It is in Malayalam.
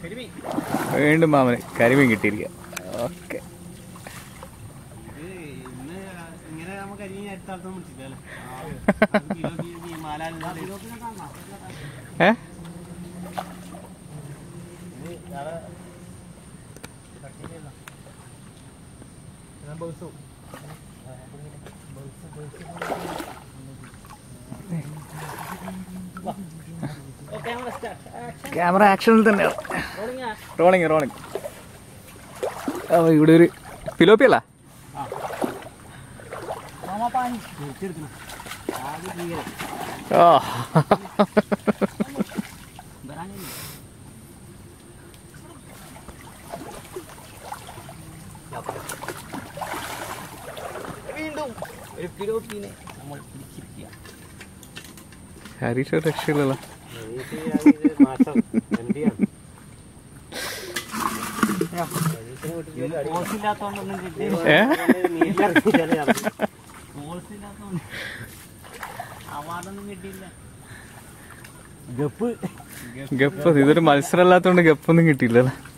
വീണ്ടും മാമന് കരിമീൻ കിട്ടിയിരിക്കുക ഓക്കെ ഇന്ന് ഇങ്ങനെ നമുക്ക് കരിമീൻ അടുത്ത അടുത്തൊന്നും പിടിച്ചില്ലല്ലേ ഏ ക്യാമറ ആക്ഷനിൽ തന്നെയാണ് റോളിങ് റോളിങ് ഇവിടെ ഒരു ഫിലോപ്പി അല്ല ഓ വീണ്ടും ഒരു പിലോപ്പിനെ നമ്മൾ പിടിച്ചിരിക്കുക ഹരീഷ് രക്ഷയില്ലല്ലോ ഓസില്ലാത്തോണ്ടൊന്നും കിട്ടിയില്ല ഏ ഓസില്ലാത്തോണ്ട് അവാർഡൊന്നും കിട്ടിയില്ല ഗപ്പ് ഗപ്പ് ഇതൊരു മത്സരം അല്ലാത്തോണ്ട് ഗപ്പൊന്നും കിട്ടിയില്ലല്ലോ